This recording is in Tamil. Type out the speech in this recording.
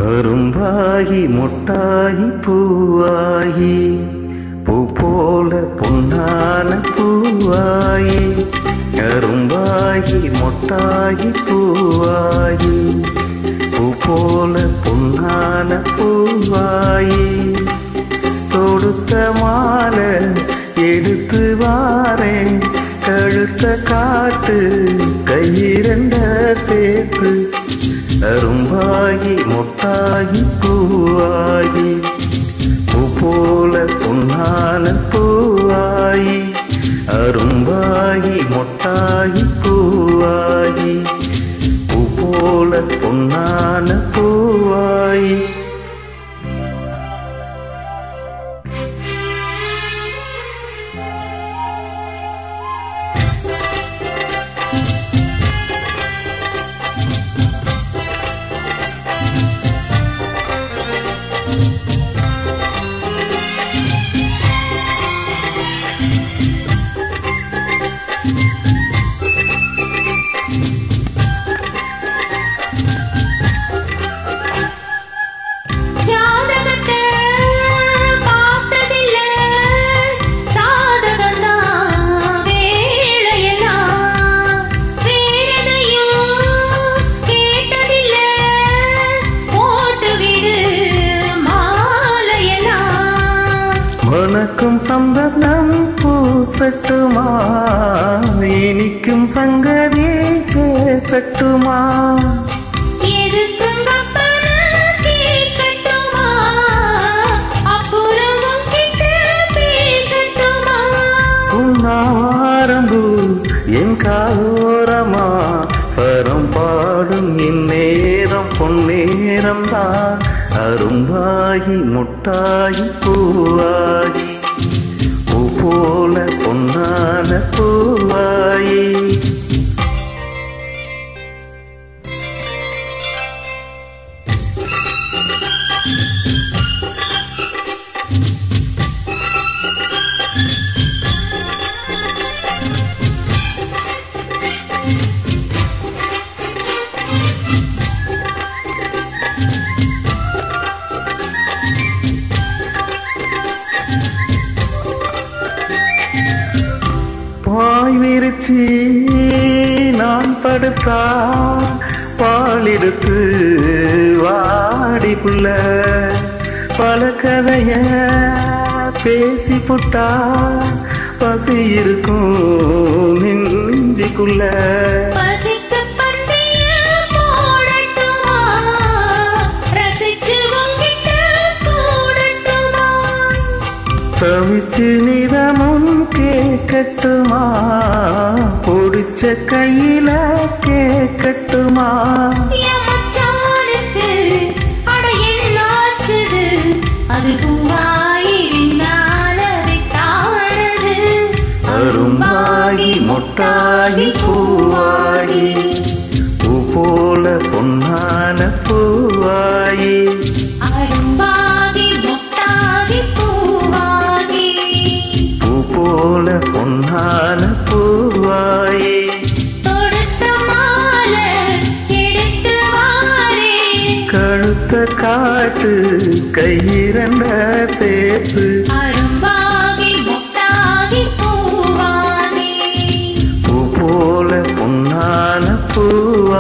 கரும்பாகி மொட்டாகி பூவாகி பூ போல பொன்னான பூவாகி கரும்பாகி மொட்டாகி பூவாகி பூ போல பொன்னான பூவாகி தொடுத்த மாலை எடுத்து வாரேன் கழுத்த காட்டு கையிரண்ட சேர்த்து அரும்பாகி மொட்டாகி பூவாகி பூ போல பொன்னான பூவாகி அரும்பாகி மொட்டாகி பூவாகி பூ போல பொன்னான பூவாகி ஜாதகத்தை பார்த்ததில்ல சாதகந்தான் வேலையெல்லாம் வேறெதையும் கேட்டதில்ல போட்டு விடு மாலையெல்லாம் வணக்கம் சந்தனம் பூசட்டுமா இனிக்கும் சங்கதி பேசட்டுமா எதுக்கும் கப்பன கேட்கட்டுமா அப்புறம் உன்கிட்ட பேசட்டுமா உன்னாரம்பு என் காலோரமா சரம் பாடும் இந்நேரம் பொன்னேரம் தான் அரும்பாகி முட்டாகி பூவாகி பூ போல பொன்னான பூவாயி பாய் விரிச்சி நான் படுத்தா பாலெடுத்து வாடி புள்ள பல கதைய பேசி புட்டா பசி இருக்கும் நெஞ்சிக்குள்ள பசிக்கு பந்திய போடட்டுமா ரசிச்சு உன்கிட்ட கூடட்டுமா தவிச்சு நிறமும் கேட்கட்டுமா பொடிச்ச கையில கேட்கட்டுமா எமச்சானுக்கு அட என்னாச்சுது அது பூவாயி விண்ணால விட்டானது அரும்பாகி மொட்டாகி பூவாகி பூ போல பொன்னான பூவாயி அரும்பாகி முட்டாகி பூவாகி பூ போல பொன்னான பூவாயி தொடுத்த மாலை எடுத்து வாரே கழுத்த காட்டு கையிரண்ட சேர்த்து அரும்பாகி முட்டாகி பூவாகி பூ போல பொன்னான பூவாயி